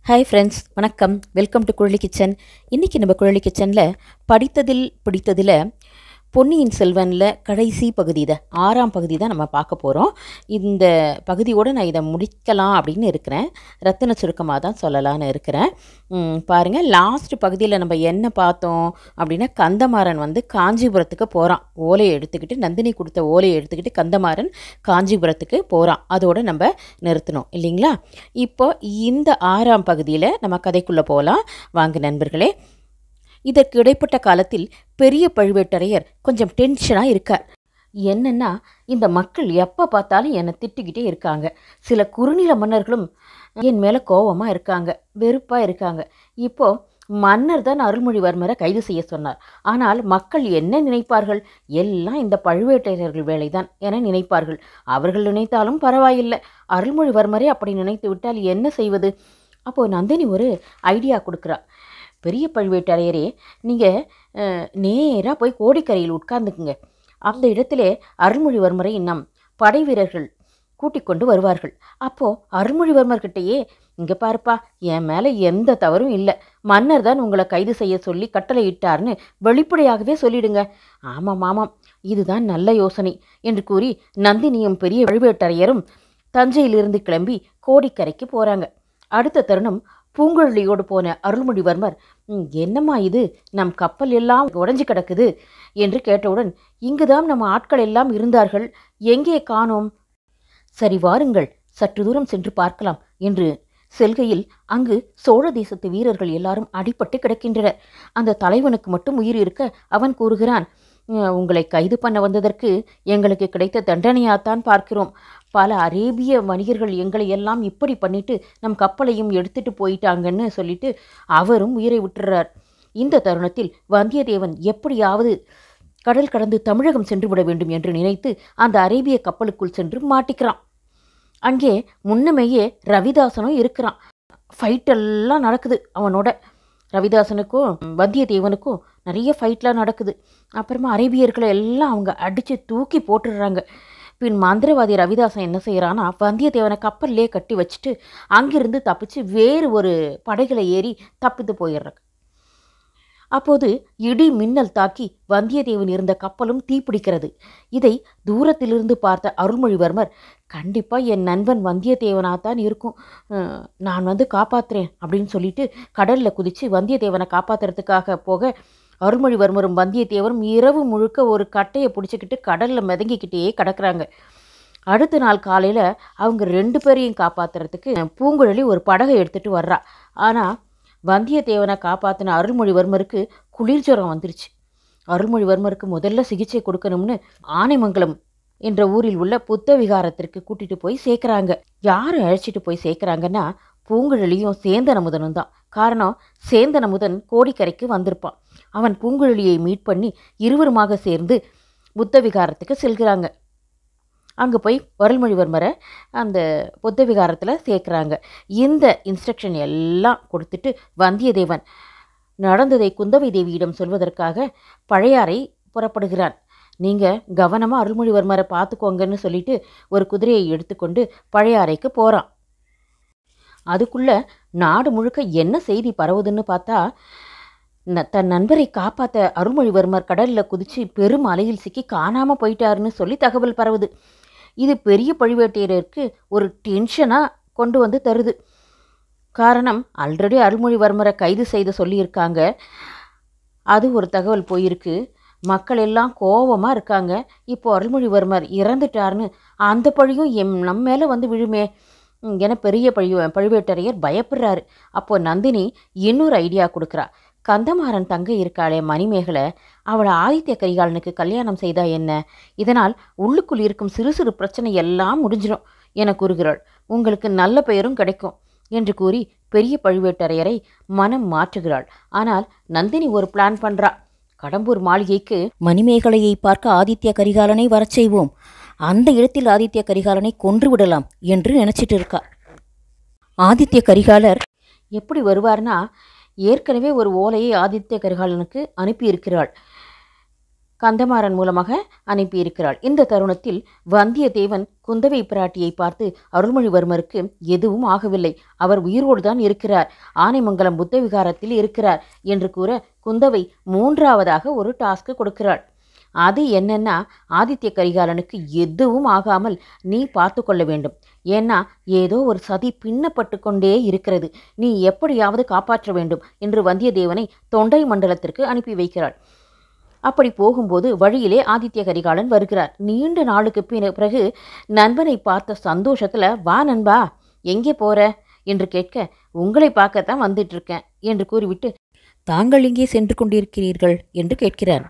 hi friends வணக்கம் welcome to Kuzhali kitchen இன்றைக்கி நம்ம குழலி கிச்சனில் படித்ததில் பிடித்ததில் பொன்னியின் செல்வனில் கடைசி பகுதி இதை ஆறாம் பகுதி தான் நம்ம பார்க்க போகிறோம் இந்த பகுதியோடு நான் இதை முடிக்கலாம் அப்படின்னு இருக்கிறேன் ரத்தின சுருக்கமாக தான் சொல்லலான்னு இருக்கிறேன் ம், பாருங்க லாஸ்ட் பகுதியில் நம்ம என்ன பார்த்தோம் அப்படின்னா கந்தமாறன் வந்து காஞ்சிபுரத்துக்கு போகிறான் ஓலையை எடுத்துக்கிட்டு நந்தினி கொடுத்த ஓலையை எடுத்துக்கிட்டு கந்தமாறன் காஞ்சிபுரத்துக்கு போகிறான் அதோடு நம்ம நிறுத்தணும் இல்லைங்களா இப்போ இந்த ஆறாம் பகுதியில் நம்ம கதைக்குள்ளே போகலாம் வாங்க நண்பர்களே இதற்கு இடைப்பட்ட காலத்தில் பெரிய பழுவேட்டரையர் கொஞ்சம் டென்ஷனாக இருக்கார் என்னன்னா இந்த மக்கள் எப்போ பார்த்தாலும் என்னை திட்டிக்கிட்டே இருக்காங்க சில குறுநில மன்னர்களும் என் மேலே கோபமாக இருக்காங்க வெறுப்பாக இருக்காங்க இப்போ மன்னர் தான் அருள்மொழிவர்மரை கைது செய்ய சொன்னார் ஆனால் மக்கள் என்ன நினைப்பார்கள் எல்லாம் இந்த பழுவேட்டரையர்கள் வேலைதான் என நினைப்பார்கள் அவர்கள் நினைத்தாலும் பரவாயில்லை அருள்மொழிவர்மரே அப்படி நினைத்து விட்டால் என்ன செய்வது அப்போது நந்தினி ஒரு ஐடியா கொடுக்குறா பெரிய பழுவேட்டரையரே நீங்கள் நேராக போய் கோடிக்கரையில் உட்கார்ந்துக்குங்க அந்த இடத்திலே அருள்மொழிவர்மரை நம் படை வீரர்கள் கூட்டிக் கொண்டு வருவார்கள் அப்போது அருள்மொழிவர்மர்கிட்டயே இங்கே பாருப்பா என் மேலே எந்த தவறும் இல்லை மன்னர் தான் உங்களை கைது செய்ய சொல்லி கட்டளை இட்டார்னு வெளிப்படையாகவே சொல்லிடுங்க ஆமாம் ஆமாம் இதுதான் நல்ல யோசனை என்று கூறி நந்தினியும் பெரிய பழுவேட்டரையரும் தஞ்சையிலிருந்து கிளம்பி கோடிக்கரைக்கு போகிறாங்க அடுத்த தருணம் பூங்குழலியோடு போன அருள்மொழிவர்மர் "ம், என்னம்மா இது நம் கப்பல் எல்லாம் உடைஞ்சு கிடக்குது என்று கேட்டவுடன் இங்குதான் நம்ம ஆட்கள் எல்லாம் இருந்தார்கள் எங்கே காணோம் சரி வாருங்கள் சற்று தூரம் சென்று பார்க்கலாம் என்று செல்கையில் அங்கு சோழ தேசத்து வீரர்கள் எல்லாரும் அடிபட்டு கிடக்கின்றனர் அந்த தலைவனுக்கு மட்டும் உயிர் இருக்க அவன் கூறுகிறான் "உம், உங்களை கைது பண்ண வந்ததற்கு எங்களுக்கு கிடைத்த தண்டனையாத்தான் பார்க்கிறோம் பல அரேபிய வணிகர்கள் எங்களை எல்லாம் இப்படி பண்ணிட்டு நம் கப்பலையும் எடுத்துட்டு போயிட்டாங்கன்னு சொல்லிட்டு அவரும் உயிரை விட்டுறார் இந்த தருணத்தில் வந்தியத்தேவன் எப்படியாவது கடல் கடந்து தமிழகம் சென்று விட வேண்டும் என்று நினைத்து அந்த அரேபிய கப்பலுக்குள் சென்று மாட்டிக்கிறான் அங்கே முன்னமேயே ரவிதாசனும் இருக்கிறான் ஃபைட் எல்லாம் நடக்குது அவனோட ரவிதாசனுக்கும் வந்தியத்தேவனுக்கும் நிறைய ஃபைட்லாம் நடக்குது அப்புறமா அரேபியர்களை எல்லாம் அவங்க அடித்து தூக்கி போட்டுடுறாங்க பின் மந்திரவாதி ரவிதாசன் என்ன செய்கிறான்னா வந்தியத்தேவனை கப்பல்லே கட்டி வச்சுட்டு அங்கிருந்து தப்பிச்சு வேறு ஒரு படகுல ஏறி தப்பித்து போயிடுறாங்க அப்போது இடி மின்னல் தாக்கி வந்தியத்தேவன் இருந்த கப்பலும் தீப்பிடிக்கிறது இதை தூரத்திலிருந்து பார்த்த அருள்மொழிவர்மர் கண்டிப்பாக என் நண்பன் வந்தியத்தேவனாக தான் இருக்கும் அஹ், நான் வந்து காப்பாத்துறேன் அப்படின்னு சொல்லிட்டு கடலில் குதித்து வந்தியத்தேவனை காப்பாத்துறதுக்காக போக அருள்மொழிவர்மரும் வந்தியத்தேவரும் இரவு முழுக்க ஒரு கட்டையை பிடிச்சிக்கிட்டு கடலில் மிதங்கிக்கிட்டே கிடக்குறாங்க அடுத்த நாள் காலையில் அவங்க ரெண்டு பேரையும் காப்பாத்துறதுக்கு பூங்குழலி ஒரு படகை எடுத்துகிட்டு வர்றா ஆனால் வந்தியத்தேவனை காப்பாற்றின அருள்மொழிவர்மருக்கு குளிர் ஜுரம் வந்துருச்சு அருள்மொழிவர்மருக்கு முதல்ல சிகிச்சை கொடுக்கணும்னு ஆனைமங்கலம் என்ற ஊரில் உள்ள புத்த விகாரத்திற்கு கூட்டிட்டு போய் சேர்க்குறாங்க யார் அழைச்சிட்டு போய் சேர்க்குறாங்கன்னா பூங்குழலியும் சேந்தன் அமுதனும் தான் காரணம் சேந்தன் அமுதன் கோடிக்கரைக்கு வந்திருப்பான் அவன் பூங்குழலியை மீட் பண்ணி இருவருமாக சேர்ந்து புத்த விகாரத்துக்கு செல்கிறாங்க அங்கே போய் அருள்மொழிவர்மரை அந்த புத்த விகாரத்தில் சேர்க்குறாங்க இந்த இன்ஸ்ட்ரக்ஷன் எல்லாம் கொடுத்துட்டு வந்தியத்தேவன் நடந்ததை குந்தவை தேவியிடம் சொல்வதற்காக பழையாறை புறப்படுகிறான் நீங்கள் கவனமாக அருள்மொழிவர்மரை பார்த்துக்கோங்கன்னு சொல்லிட்டு ஒரு குதிரையை எடுத்துக்கொண்டு பழையாறைக்கு போகிறான் அதுக்குள்ள நாடு முழுக்க என்ன செய்தி பரவுதுன்னு பார்த்தா ந- தன் நண்பரை காப்பாற்ற அருள்மொழிவர்மர் கடலில் குதிச்சு பெரும் அலையில் சிக்கி காணாமல் போயிட்டாருன்னு சொல்லி தகவல் பரவுது இது பெரிய பழுவேட்டையருக்கு ஒரு டென்ஷனாக கொண்டு வந்து தருது காரணம் ஆல்ரெடி அருள்மொழிவர்மரை கைது செய்து சொல்லியிருக்காங்க அது ஒரு தகவல் போயிருக்கு மக்கள் எல்லாம் கோவமாக இருக்காங்க இப்போ அருள்மொழிவர்மர் இறந்துட்டார்னு அந்த பழியும் எம் நம்ம மேலே வந்து விழுமே ம், என பெரிய பழி பழுவேட்டரையர் பயப்படுறாரு அப்போ நந்தினி இன்னொரு ஐடியா கொடுக்குறா கந்தமாறன் தங்க இருக்காளே மணிமேகலை அவளை ஆதித்ய கரிகாலனுக்கு கல்யாணம் செய்தா என்ன இதனால் உள்ளுக்குள் இருக்கும் சிறு சிறு பிரச்சனை எல்லாம் முடிஞ்சிடும் என கூறுகிறாள் உங்களுக்கு நல்ல பெயரும் கிடைக்கும் என்று கூறி பெரிய பழுவேட்டரையரை மனம் மாற்றுகிறாள் ஆனால் நந்தினி ஒரு பிளான் பண்றா கடம்பூர் மாளிகைக்கு மணிமேகலையை பார்க்க ஆதித்ய கரிகாலனை வரச் செய்வோம் அந்த இடத்தில் ஆதித்ய கரிகாலனை கொன்று விடலாம் என்று நினைச்சிட்டு இருக்கா ஆதித்ய கரிகாலர் எப்படி வருவார்னா ஏற்கனவே ஒரு ஓலையை ஆதித்ய கரிகாலனுக்கு அனுப்பியிருக்கிறாள் கந்தமாறன் மூலமாக அனுப்பியிருக்கிறாள் இந்த தருணத்தில் வந்தியத்தேவன் குந்தவை பிராட்டியை பார்த்து அருள்மொழிவர்மருக்கு எதுவும் ஆகவில்லை அவர் உயிரோடு தான் இருக்கிறார் ஆனைமங்கலம் புத்த விகாரத்தில் இருக்கிறார் என்று கூற குந்தவை மூன்றாவதாக ஒரு டாஸ்க் கொடுக்கிறாள் அது என்னன்னா ஆதித்ய கரிகாலனுக்கு எதுவும் ஆகாமல் நீ பார்த்து கொள்ள வேண்டும் ஏன்னா ஏதோ ஒரு சதி பின்னப்பட்டு கொண்டே இருக்கிறது நீ எப்படியாவது காப்பாற்ற வேண்டும் என்று வந்தியத்தேவனை தொண்டை மண்டலத்திற்கு அனுப்பி வைக்கிறாள் அப்படி போகும்போது வழியிலே ஆதித்ய கரிகாலன் வருகிறார் நீண்ட நாளுக்கு பின பிறகு நண்பனை பார்த்த சந்தோஷத்துல வா நண்பா எங்கே போற என்று கேட்க உங்களை பார்க்கத்தான் வந்துட்டு இருக்கேன் என்று கூறிவிட்டு தாங்கள் எங்கே சென்று கொண்டிருக்கிறீர்கள் என்று கேட்கிறார்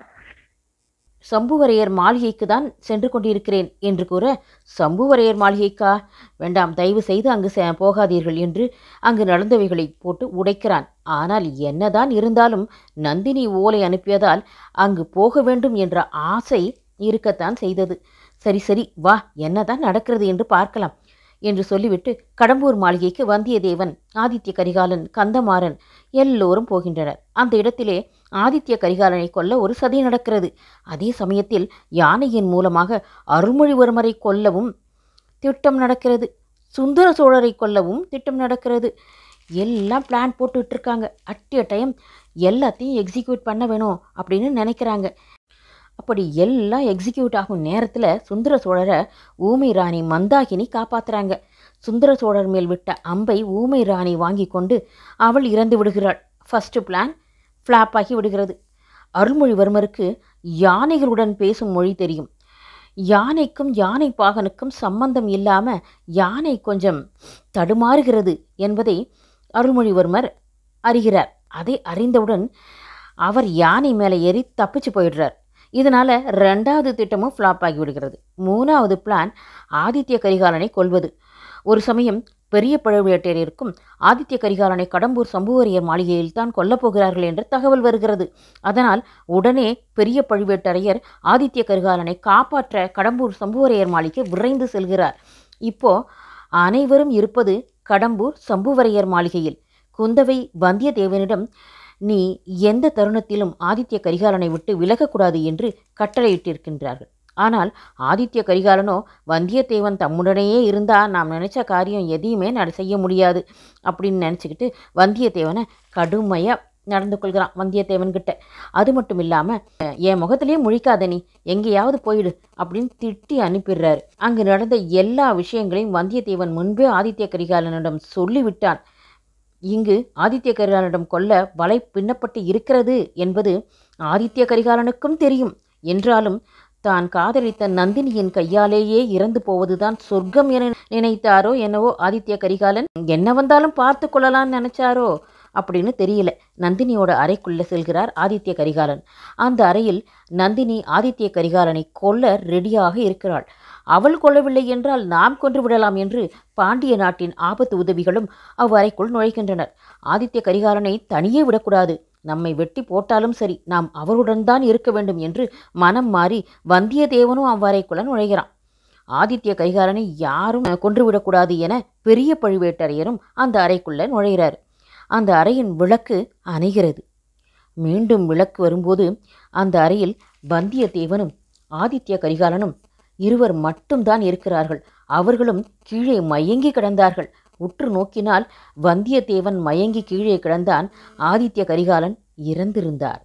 சம்புவரையர் மாளிகைக்கு தான் சென்று கொண்டிருக்கிறேன் என்று கூற சம்புவரையர் மாளிகைக்கா வேண்டாம் தயவு செய்து அங்கு செ போகாதீர்கள் என்று அங்கு நடந்தவைகளை போட்டு உடைக்கிறான் ஆனால் என்னதான் இருந்தாலும் நந்தினி ஓலை அனுப்பியதால் அங்கு போக வேண்டும் என்ற ஆசை இருக்கத்தான் செய்தது சரி சரி வா என்னதான் நடக்கிறது என்று பார்க்கலாம் என்று சொல்லிவிட்டு கடம்பூர் மாளிகைக்கு வந்தியத்தேவன் ஆதித்ய கரிகாலன் கந்தமாறன் எல்லோரும் போகின்றனர் அந்த இடத்திலே ஆதித்ய கரிகாலனை கொல்ல ஒரு சதி நடக்கிறது அதே சமயத்தில் யானையின் மூலமாக அருள்மொழிவர்மரை கொல்லவும் திட்டம் நடக்கிறது சுந்தர சோழரை கொல்லவும் திட்டம் நடக்கிறது எல்லாம் பிளான் போட்டுட்டு இருக்காங்க அட் எ டைம் எல்லாத்தையும் எக்ஸிக்யூட் பண்ண வேணும் அப்படின்னு நினைக்கிறாங்க அப்படி எல்லாம் எக்ஸிக்யூட் ஆகும் நேரத்தில் சுந்தர சோழரை ஊமை ராணி மந்தாகினி காப்பாத்துறாங்க சுந்தர சோழர் மேல் விட்ட அம்பை ஊமை ராணி வாங்கி கொண்டு அவள் இறந்து விடுகிறாள் ஃபர்ஸ்ட் பிளான் ஃப்ளாப் ஆகி விடுகிறது அருள்மொழிவர்மருக்கு யானைகளுடன் பேசும் மொழி தெரியும் யானைக்கும் யானை பாகனுக்கும் சம்பந்தம் இல்லாமல் யானை கொஞ்சம் தடுமாறுகிறது என்பதை அருள்மொழிவர்மர் அறிகிறார் அதை அறிந்தவுடன் அவர் யானை மேலே ஏறி தப்பிச்சு போயிடுறார் இதனால ரெண்டாவது திட்டமும் ஃப்ளாப் ஆகி விடுகிறது மூணாவது பிளான் ஆதித்ய கரிகாலனை கொல்வது ஒரு சமயம் பெரிய பழுவேட்டரையருக்கும் ஆதித்ய கரிகாலனை கடம்பூர் சம்புவரையர் மாளிகையில் தான் கொல்லப் போகிறார்கள் என்ற தகவல் வருகிறது அதனால் உடனே பெரிய பழுவேட்டரையர் ஆதித்ய கரிகாலனை காப்பாற்ற கடம்பூர் சம்புவரையர் மாளிகை விரைந்து செல்கிறார் இப்போ அனைவரும் இருப்பது கடம்பூர் சம்புவரையர் மாளிகையில் குந்தவை வந்தியத்தேவனிடம் நீ எந்த தருணத்திலும் ஆதித்ய கரிகாலனை விட்டு விலகக்கூடாது என்று கட்டளையிட்டிருக்கின்றார்கள் ஆனால் ஆதித்ய கரிகாலனோ வந்தியத்தேவன் தம்முடனேயே இருந்தா நாம் நினைச்ச காரியம் எதையுமே நட செய்ய முடியாது அப்படின்னு நினச்சிக்கிட்டு வந்தியத்தேவனை கடுமையாக நடந்து கொள்கிறான் வந்தியத்தேவன் கிட்ட அது மட்டும் இல்லாமல் என் முகத்திலேயே முழிக்காத நீ எங்கேயாவது போயிடு அப்படின்னு திட்டி அனுப்பிடுறாரு அங்கு நடந்த எல்லா விஷயங்களையும் வந்தியத்தேவன் முன்பே ஆதித்ய கரிகாலனிடம் சொல்லிவிட்டான் இங்கு ஆதித்ய கரிகாலனிடம் கொல்ல வலை பின்னப்பட்டு இருக்கிறது என்பது ஆதித்ய கரிகாலனுக்கும் தெரியும் என்றாலும் தான் காதலித்த நந்தினியின் கையாலேயே இறந்து போவதுதான் சொர்க்கம் என நினைத்தாரோ என்னவோ ஆதித்ய கரிகாலன் என்ன வந்தாலும் பார்த்து கொள்ளலாம்னு நினைச்சாரோ அப்படின்னு தெரியல நந்தினியோட அறைக்குள்ள செல்கிறார் ஆதித்ய கரிகாலன் அந்த அறையில் நந்தினி ஆதித்ய கரிகாலனை கொல்ல ரெடியாக இருக்கிறாள் அவள் கொல்லவில்லை என்றால் நாம் கொன்று விடலாம் என்று பாண்டிய நாட்டின் ஆபத்து உதவிகளும் அவ்வறைக்குள் நுழைகின்றனர் ஆதித்ய கரிகாலனை தனியே விடக்கூடாது நம்மை வெட்டி போட்டாலும் சரி நாம் அவருடன் தான் இருக்க வேண்டும் என்று மனம் மாறி வந்தியத்தேவனும் அவ்வறைக்குள்ள நுழைகிறான் ஆதித்ய கரிகாலனை யாரும் கொன்றுவிடக்கூடாது என பெரிய பழுவேட்டரையரும் அந்த அறைக்குள்ள நுழைகிறார் அந்த அறையின் விளக்கு அணைகிறது மீண்டும் விளக்கு வரும்போது அந்த அறையில் வந்தியத்தேவனும் ஆதித்ய கரிகாலனும் இருவர் மட்டும்தான் இருக்கிறார்கள் அவர்களும் கீழே மயங்கி கிடந்தார்கள் உற்று நோக்கினால் வந்தியத்தேவன் மயங்கி கீழே கிடந்தான் ஆதித்ய கரிகாலன் இறந்திருந்தார்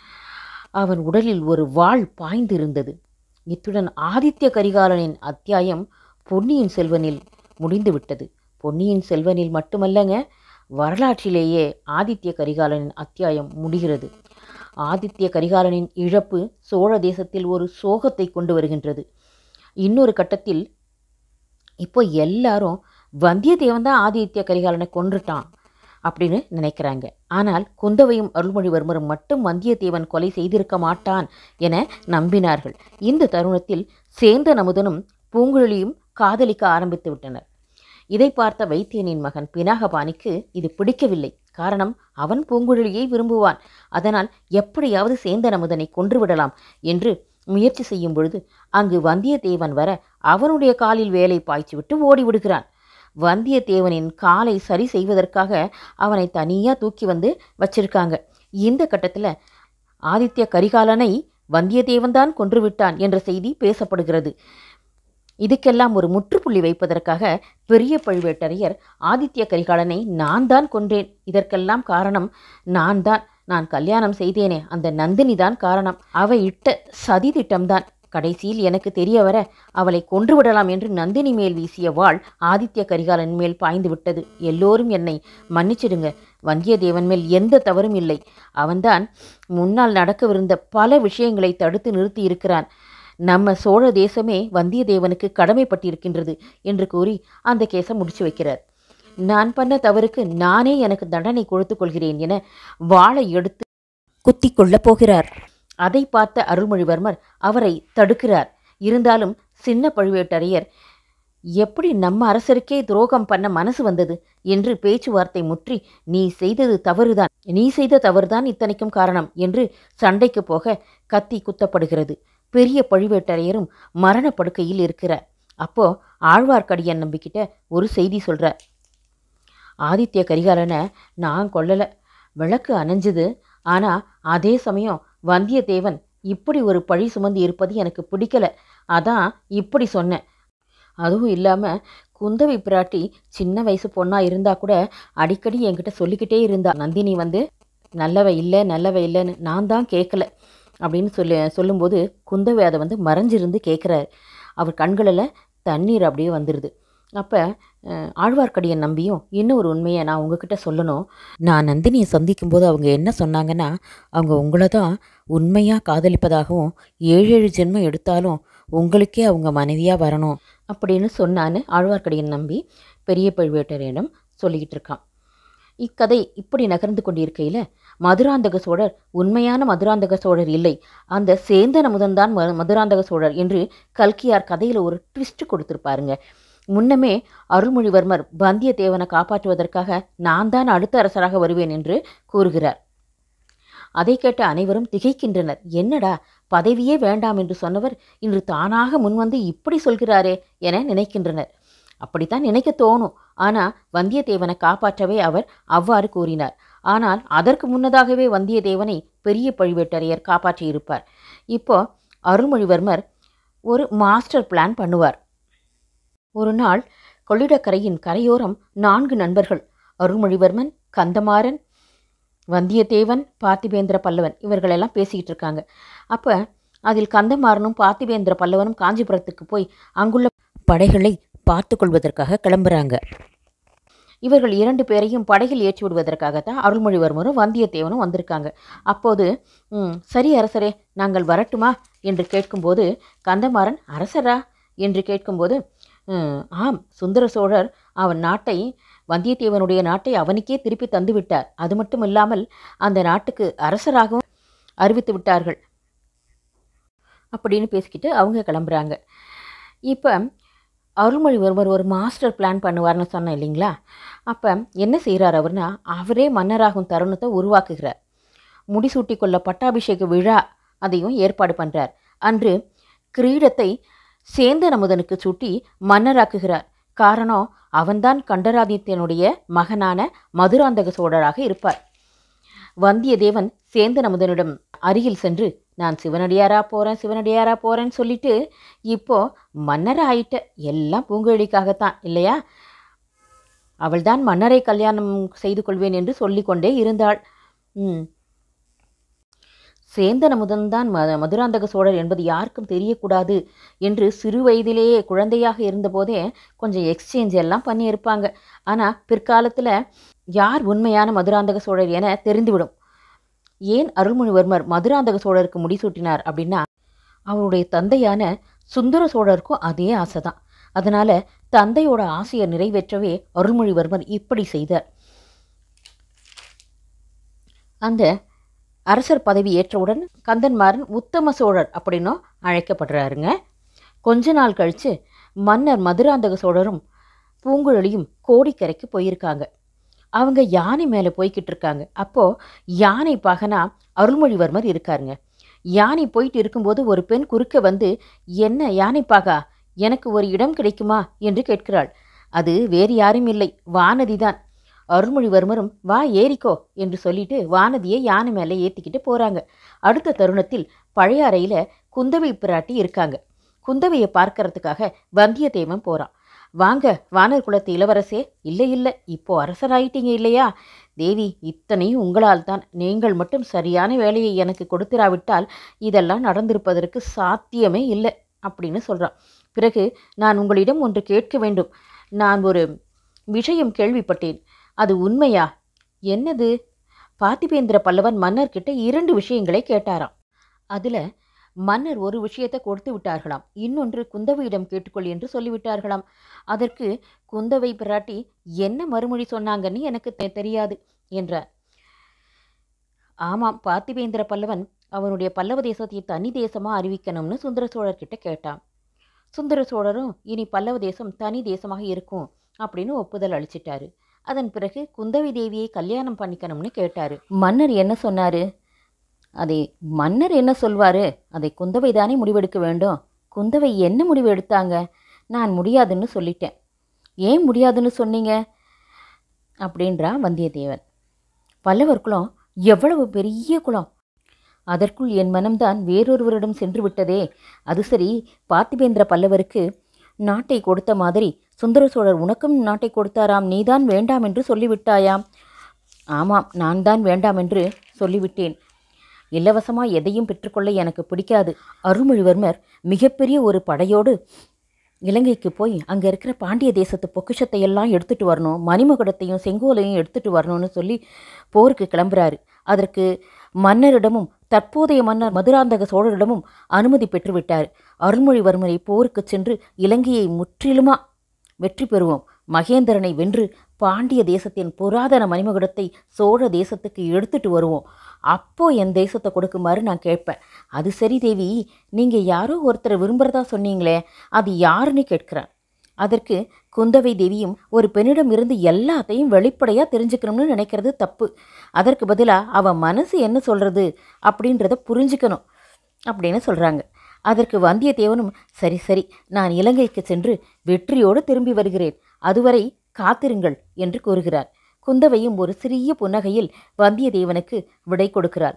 அவன் உடலில் ஒரு வாள் பாய்ந்திருந்தது இத்துடன் ஆதித்ய கரிகாலனின் அத்தியாயம் பொன்னியின் செல்வனில் முடிந்துவிட்டது பொன்னியின் செல்வனில் மட்டுமல்லங்க வரலாற்றிலேயே ஆதித்ய கரிகாலனின் அத்தியாயம் முடிகிறது ஆதித்ய கரிகாலனின் இழப்பு சோழ தேசத்தில் ஒரு சோகத்தை கொண்டு வருகின்றது இன்னொரு கட்டத்தில் இப்போ எல்லாரும் வந்தியத்தேவன் தான் ஆதித்ய கரிகாலனை கொன்றுட்டான் அப்படின்னு நினைக்கிறாங்க ஆனால் குந்தவையும் அருள்மொழிவர்மரும் மட்டும் வந்தியத்தேவன் கொலை செய்திருக்க மாட்டான் என நம்பினார்கள் இந்த தருணத்தில் சேந்த நமுதனும் பூங்குழலியும் காதலிக்க ஆரம்பித்து விட்டனர் இதை பார்த்த வைத்தியனின் மகன் பினாகபாணிக்கு இது பிடிக்கவில்லை காரணம் அவன் பூங்குழலியை விரும்புவான் அதனால் எப்படியாவது சேந்த நமுதனை கொன்றுவிடலாம் என்று முயற்சி செய்யும் பொழுது அங்கு வந்தியத்தேவன் வர அவனுடைய காலில் வேலை பாய்ச்சிவிட்டு ஓடிவிடுகிறான் வந்தியத்தேவனின் காலை சரி செய்வதற்காக அவனை தனியாக தூக்கி வந்து வச்சிருக்காங்க இந்த கட்டத்தில் ஆதித்ய கரிகாலனை வந்தியத்தேவன்தான் கொன்றுவிட்டான் என்ற செய்தி பேசப்படுகிறது இதுக்கெல்லாம் ஒரு முற்றுப்புள்ளி வைப்பதற்காக பெரிய பழுவேட்டரையர் ஆதித்ய கரிகாலனை நான் தான் கொன்றேன் இதற்கெல்லாம் காரணம் நான் தான் நான் கல்யாணம் செய்தேனே அந்த நந்தினி தான் காரணம் அவ இட்ட சதி திட்டம்தான் கடைசியில் எனக்கு தெரிய வர அவளை கொன்று விடலாம் என்று நந்தினி மேல் வீசிய வாள் ஆதித்ய கரிகாலன் மேல் பாய்ந்து விட்டது எல்லோரும் என்னை மன்னிச்சிடுங்க வந்தியத்தேவன் மேல் எந்த தவறும் இல்லை அவன்தான் முன்னால் நடக்கவிருந்த பல விஷயங்களை தடுத்து நிறுத்தி இருக்கிறான் நம்ம சோழ தேசமே வந்தியத்தேவனுக்கு கடமைப்பட்டிருக்கின்றது என்று கூறி அந்த கேஸை முடிச்சு வைக்கிறார் நான் பண்ண தவறுக்கு நானே எனக்கு தண்டனை கொடுத்துக் கொள்கிறேன் என வாளை எடுத்து குத்திக் கொள்ளப் போகிறார் அதை பார்த்த அருள்மொழிவர்மர் அவரை தடுக்கிறார் இருந்தாலும் சின்ன பழுவேட்டரையர் எப்படி நம்ம அரசருக்கே துரோகம் பண்ண மனசு வந்தது என்று பேச்சுவார்த்தை முற்றி நீ செய்தது தவறுதான் நீ செய்த தவறுதான் இத்தனைக்கும் காரணம் என்று சண்டைக்கு போக கத்தி குத்தப்படுகிறது பெரிய பழுவேட்டரையரும் மரணப்படுக்கையில் இருக்கிறார் அப்போ ஆழ்வார்க்கடியான் நம்பிக்கிட்ட ஒரு செய்தி சொல்றார் ஆதித்ய கரிகாலனை நான் கொல்லலை விளக்கு அணைஞ்சுது ஆனால் அதே சமயம் வந்தியத்தேவன் இப்படி ஒரு பழி சுமந்து இருப்பது எனக்கு பிடிக்கல அதான் இப்படி சொன்னேன் அதுவும் இல்லாமல் குந்தவை பிராட்டி சின்ன வயசு பொண்ணாக இருந்தால் கூட அடிக்கடி என்கிட்ட சொல்லிக்கிட்டே இருந்தா நந்தினி வந்து நல்லவ இல்லை நல்லவ இல்லைன்னு நான் தான் கேட்கல அப்படின்னு சொல்லி சொல்லும்போது குந்தவை அதை வந்து மறைஞ்சிருந்து கேட்குறாரு அவர் கண்களில் தண்ணீர் அப்படியே வந்துடுது அப்போ ஆழ்வார்க்கடியன் நம்பியும் இன்னொரு உண்மையை நான் உங்ககிட்ட சொல்லணும் நான் நந்தினியை சந்திக்கும்போது அவங்க என்ன சொன்னாங்கன்னா அவங்க உங்களை தான் உண்மையாக காதலிப்பதாகவும் ஏழு ஏழு ஜென்மம் எடுத்தாலும் உங்களுக்கே அவங்க மனைவியாக வரணும் அப்படின்னு சொன்னான்னு ஆழ்வார்க்கடியன் நம்பி பெரிய பழுவேட்டரையரிடம் சொல்லிக்கிட்டு இருக்கான் இக்கதை இப்படி நகர்ந்து கொண்டிருக்கையில் மதுராந்தக சோழர் உண்மையான மதுராந்தக சோழர் இல்லை அந்த சேந்தன் அமுதன்தான் ம- மதுராந்தக சோழர் என்று கல்கியார் கதையில் ஒரு ட்விஸ்ட் கொடுத்துருப்பாருங்க முன்னமே அருள்மொழிவர்மர் வந்தியத்தேவனை காப்பாற்றுவதற்காக நான் தான் அடுத்த அரசராக வருவேன் என்று கூறுகிறார் அதை கேட்ட அனைவரும் திகைக்கின்றனர் என்னடா பதவியே வேண்டாம் என்று சொன்னவர் இன்று தானாக முன்வந்து இப்படி சொல்கிறாரே என நினைக்கின்றனர் அப்படித்தான் நினைக்க தோணும் ஆனால் வந்தியத்தேவனை காப்பாற்றவே அவர் அவ்வாறு கூறினார் ஆனால் அதற்கு முன்னதாகவே வந்தியத்தேவனை பெரிய பழுவேட்டரையர் காப்பாற்றியிருப்பார் இப்போ அருள்மொழிவர்மர் ஒரு மாஸ்டர் பிளான் பண்ணுவார் ஒரு நாள் கொள்ளிடக்கரையின் கரையோரம் நான்கு நண்பர்கள் அருள்மொழிவர்மன் கந்தமாறன் வந்தியத்தேவன் பார்த்திபேந்திர பல்லவன் இவர்களெல்லாம் பேசிக்கிட்டு இருக்காங்க அப்போ அதில் கந்தமாறனும் பார்த்திபேந்திர பல்லவனும் காஞ்சிபுரத்துக்கு போய் அங்குள்ள படைகளை பார்த்து கொள்வதற்காக கிளம்புறாங்க இவர்கள் இரண்டு பேரையும் படகில் ஏற்றி விடுவதற்காகத்தான் அருள்மொழிவர்மரும் வந்தியத்தேவனும் வந்திருக்காங்க அப்போது "ம், சரி அரசரே நாங்கள் வரட்டுமா என்று கேட்கும்போது கந்தமாறன் அரசரா என்று கேட்கும்போது "ம், ஆம் சுந்தர சோழர் அவன் நாட்டை வந்தியத்தேவனுடைய நாட்டை அவனுக்கே திருப்பி தந்து விட்டார் அது மட்டும் இல்லாமல் அந்த நாட்டுக்கு அரசராகவும் அறிவித்து விட்டார்கள் அப்படின்னு பேசிக்கிட்டு அவங்க கிளம்புறாங்க இப்போ அருள்மொழிவர்மர் ஒரு மாஸ்டர் பிளான் பண்ணுவார்னு சொன்னேன் இல்லைங்களா அப்போ என்ன செய்கிறார் அவர்னா அவரே மன்னராகும் தருணத்தை உருவாக்குகிறார் முடிசூட்டி கொள்ள பட்டாபிஷேக விழா அதையும் ஏற்பாடு பண்ணுறார் அன்று கிரீடத்தை சேந்தன் அமுதனுக்கு சூட்டி மன்னராக்குகிறார் காரணம் அவன்தான் கண்டராதித்யனுடைய மகனான மதுராந்தக சோழராக இருப்பார் வந்தியத்தேவன் சேந்தன் அமுதனிடம் அருகில் சென்று நான் சிவனடியாரா போகிறேன் சிவனடியாரா போகிறேன்னு சொல்லிட்டு இப்போ மன்னர் ஆயிட்ட எல்லாம் பூங்குழலிக்காகத்தான் இல்லையா அவள்தான் மன்னரை கல்யாணம் செய்து கொள்வேன் என்று சொல்லிக்கொண்டே இருந்தாள் ம் சேந்தன் அமுதன்தான் ம மதுராந்தக சோழர் என்பது யாருக்கும் தெரியக்கூடாது என்று சிறு வயதிலேயே குழந்தையாக இருந்தபோதே கொஞ்சம் எக்ஸ்சேஞ்ச் எல்லாம் பண்ணியிருப்பாங்க ஆனால் பிற்காலத்தில் யார் உண்மையான மதுராந்தக சோழர் என தெரிந்துவிடும் ஏன் அருள்மொழிவர்மர் மதுராந்தக சோழருக்கு முடிசூட்டினார் அப்படின்னா அவருடைய தந்தையான சுந்தர சோழருக்கும் அதே ஆசை தான் அதனால் தந்தையோட ஆசையை நிறைவேற்றவே அருள்மொழிவர்மர் இப்படி செய்தார் அந்த அரசர் பதவி ஏற்றவுடன் கந்தன்மாறன் உத்தம சோழர் அப்படின்னும் அழைக்கப்படுறாருங்க கொஞ்ச நாள் கழித்து மன்னர் மதுராந்தக சோழரும் பூங்குழலியும் கோடிக்கரைக்கு போயிருக்காங்க அவங்க யானை மேலே போய்கிட்டு இருக்காங்க அப்போது யானை பாகனா அருள்மொழிவர்மர் இருக்காருங்க யானை போயிட்டு இருக்கும்போது ஒரு பெண் குறுக்க வந்து என்ன யானை பாகா எனக்கு ஒரு இடம் கிடைக்குமா என்று கேட்கிறாள் அது வேறு யாரும் இல்லை வானதி தான் அருள்மொழிவர்மரும் வா ஏறிக்கோ என்று சொல்லிட்டு வானதியை யானை மேலே ஏற்றிக்கிட்டு போகிறாங்க அடுத்த தருணத்தில் பழைய அறையில் குந்தவை பிராட்டி இருக்காங்க குந்தவையை பார்க்கறதுக்காக வந்தியத்தேவன் போகிறான் வாங்க வானர் குலத்து இளவரசே இல்லை இல்லை இப்போ அரசராயிட்டீங்க இல்லையா தேவி இத்தனையும் உங்களால் தான் நீங்கள் மட்டும் சரியான வேலையை எனக்கு கொடுத்திராவிட்டால் இதெல்லாம் நடந்திருப்பதற்கு சாத்தியமே இல்லை அப்படின்னு சொல்கிறான் பிறகு நான் உங்களிடம் ஒன்று கேட்க வேண்டும் நான் ஒரு விஷயம் கேள்விப்பட்டேன் அது உண்மையா என்னது பார்த்திபேந்திர பல்லவன் மன்னர்கிட்ட இரண்டு விஷயங்களை கேட்டாராம் அதில் மன்னர் ஒரு விஷயத்தை கொடுத்து விட்டார்களாம் இன்னொன்று குந்தவையிடம் கேட்டுக்கொள் என்று சொல்லிவிட்டார்களாம் அதற்கு குந்தவை பிராட்டி என்ன மறுமொழி சொன்னாங்கன்னு எனக்கு தெ- தெரியாது என்றார் ஆமாம் பார்த்திபேந்திர பல்லவன் அவனுடைய பல்லவ தேசத்தை தனி தேசமாக அறிவிக்கணும்னு சுந்தர சோழர்கிட்ட கேட்டான் சுந்தர சோழரும் இனி பல்லவ தேசம் தனி தேசமாக இருக்கும் அப்படின்னு ஒப்புதல் அளிச்சிட்டாரு அதன் பிறகு குந்தவை தேவியை கல்யாணம் பண்ணிக்கணும்னு கேட்டாரு மன்னர் என்ன சொன்னாரு அதை மன்னர் என்ன சொல்வாரு அதை குந்தவை தானே முடிவெடுக்க வேண்டும் குந்தவை என்ன முடிவு எடுத்தாங்க நான் முடியாதுன்னு சொல்லிட்டேன் ஏன் முடியாதுன்னு சொன்னீங்க அப்படின்றா வந்தியத்தேவன் பல்லவர் குலம் எவ்வளவு பெரிய குலம் அதற்குள் என் மனம்தான் வேறொருவரிடம் சென்று விட்டதே அது சரி பார்த்திபேந்திர பல்லவருக்கு நாட்டை கொடுத்த மாதிரி சுந்தர சோழர் உனக்கும் நாட்டை கொடுத்தாராம் நீதான் வேண்டாம் என்று சொல்லிவிட்டாயாம் ஆமாம் நான் தான் வேண்டாம் என்று சொல்லிவிட்டேன் இலவசமாக எதையும் பெற்றுக்கொள்ள எனக்கு பிடிக்காது அருள்மொழிவர்மர் மிகப்பெரிய ஒரு படையோடு இலங்கைக்கு போய் அங்கே இருக்கிற பாண்டிய தேசத்து பொக்கிஷத்தை எல்லாம் எடுத்துட்டு வரணும் மணிமகுடத்தையும் செங்கோலையும் எடுத்துட்டு வரணும்னு சொல்லி போருக்கு கிளம்புறாரு அதற்கு மன்னரிடமும் தற்போதைய மன்னர் மதுராந்தக சோழரிடமும் அனுமதி பெற்றுவிட்டார் அருள்மொழிவர்மரை போருக்கு சென்று இலங்கையை முற்றிலுமா வெற்றி பெறுவோம் மகேந்திரனை வென்று பாண்டிய தேசத்தின் புராதன மணிமகுடத்தை சோழ தேசத்துக்கு எடுத்துட்டு வருவோம் அப்போ என் தேசத்தை கொடுக்குமாறு நான் கேட்பேன் அது சரி தேவி நீங்கள் யாரோ ஒருத்தரை விரும்புகிறதா சொன்னீங்களே அது யாருன்னு கேட்கிறான் அதற்கு குந்தவை தேவியும் ஒரு பெண்ணிடம் இருந்து எல்லாத்தையும் வெளிப்படையாக தெரிஞ்சுக்கணும்னு நினைக்கிறது தப்பு அதற்கு பதிலாக அவ மனசு என்ன சொல்கிறது அப்படின்றத புரிஞ்சுக்கணும் அப்படின்னு சொல்கிறாங்க அதற்கு வந்தியத்தேவனும் சரி சரி நான் இலங்கைக்கு சென்று வெற்றியோடு திரும்பி வருகிறேன் அதுவரை காத்திருங்கள் என்று கூறுகிறார் குந்தவையும் ஒரு சிறிய புன்னகையில் வந்தியத்தேவனுக்கு விடை கொடுக்கிறார்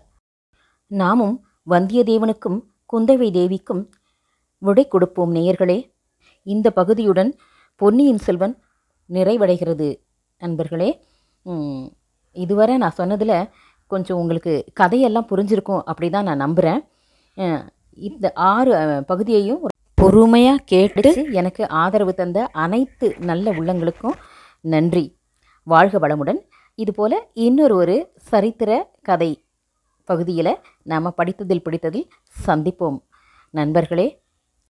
நாமும் வந்தியத்தேவனுக்கும் குந்தவை தேவிக்கும் விடை கொடுப்போம் நேயர்களே இந்த பகுதியுடன் பொன்னியின் செல்வன் நிறைவடைகிறது நண்பர்களே ம், இதுவரை நான் சொன்னதில் கொஞ்சம் உங்களுக்கு கதையெல்லாம் புரிஞ்சிருக்கும் அப்படி தான் நான் நம்புகிறேன் இந்த ஆறு அஹ், பகுதியையும் பொறுமையாக கேட்டு எனக்கு ஆதரவு தந்த அனைத்து நல்ல உள்ளங்களுக்கும் நன்றி வாழ்க வளமுடன் இதுபோல் இன்னொரு ஒரு சரித்திர கதை பகுதியில் நாம் படித்ததில் பிடித்ததில் சந்திப்போம் நண்பர்களே